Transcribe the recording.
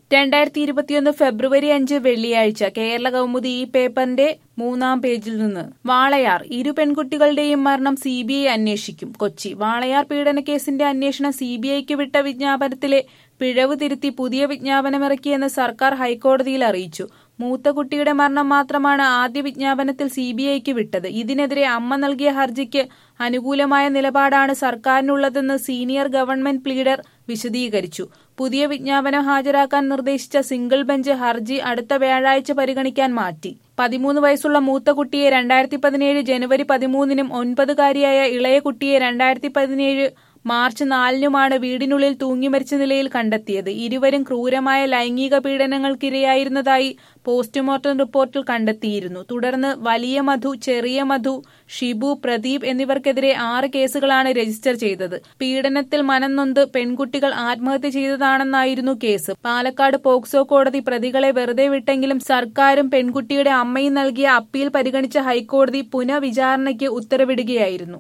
രണ്ടായിരത്തി ഇരുപത്തിയൊന്ന് ഫെബ്രുവരി അഞ്ച് വെള്ളിയാഴ്ച കേരള കൗമുദി ഈ പേപ്പറിന്റെ മൂന്നാം പേജിൽ നിന്ന് വാളയാർ ഇരു പെൺകുട്ടികളുടെയും മരണം സി ബി ഐ അന്വേഷിക്കും കൊച്ചി വാളയാർ പീഡനക്കേസിന്റെ അന്വേഷണം സി ബി ഐക്ക് വിട്ട വിജ്ഞാപനത്തിലെ പിഴവ് തിരുത്തി പുതിയ വിജ്ഞാപനമിറക്കിയെന്ന് സർക്കാർ ഹൈക്കോടതിയിൽ അറിയിച്ചു മൂത്ത കുട്ടിയുടെ മരണം മാത്രമാണ് ആദ്യ വിജ്ഞാപനത്തിൽ സി ബി ഐക്ക് വിട്ടത് ഇതിനെതിരെ അമ്മ നൽകിയ ഹർജിക്ക് അനുകൂലമായ നിലപാടാണ് സർക്കാരിനുള്ളതെന്ന് സീനിയർ ഗവൺമെന്റ് പ്ലീഡർ വിശദീകരിച്ചു പുതിയ വിജ്ഞാപനം ഹാജരാക്കാൻ നിർദ്ദേശിച്ച സിംഗിൾ ബെഞ്ച് ഹർജി അടുത്ത വ്യാഴാഴ്ച പരിഗണിക്കാൻ മാറ്റി പതിമൂന്ന് വയസ്സുള്ള മൂത്ത കുട്ടിയെ രണ്ടായിരത്തി പതിനേഴ് ജനുവരി പതിമൂന്നിനും ഒൻപതുകാരിയായ ഇളയ കുട്ടിയെ രണ്ടായിരത്തി പതിനേഴ് മാർച്ച് നാലിനുമാണ് വീടിനുള്ളിൽ തൂങ്ങിമരിച്ച നിലയിൽ കണ്ടെത്തിയത് ഇരുവരും ക്രൂരമായ ലൈംഗിക പീഡനങ്ങൾക്കിരയായിരുന്നതായി പോസ്റ്റ്മോർട്ടം റിപ്പോർട്ടിൽ കണ്ടെത്തിയിരുന്നു തുടർന്ന് വലിയ മധു ചെറിയ മധു ഷിബു പ്രദീപ് എന്നിവർക്കെതിരെ ആറ് കേസുകളാണ് രജിസ്റ്റർ ചെയ്തത് പീഡനത്തിൽ മനംനൊന്ത് പെൺകുട്ടികൾ ആത്മഹത്യ ചെയ്തതാണെന്നായിരുന്നു കേസ് പാലക്കാട് പോക്സോ കോടതി പ്രതികളെ വെറുതെ വിട്ടെങ്കിലും സർക്കാരും പെൺകുട്ടിയുടെ അമ്മയും നൽകിയ അപ്പീൽ പരിഗണിച്ച ഹൈക്കോടതി പുനഃവിചാരണയ്ക്ക് ഉത്തരവിടുകയായിരുന്നു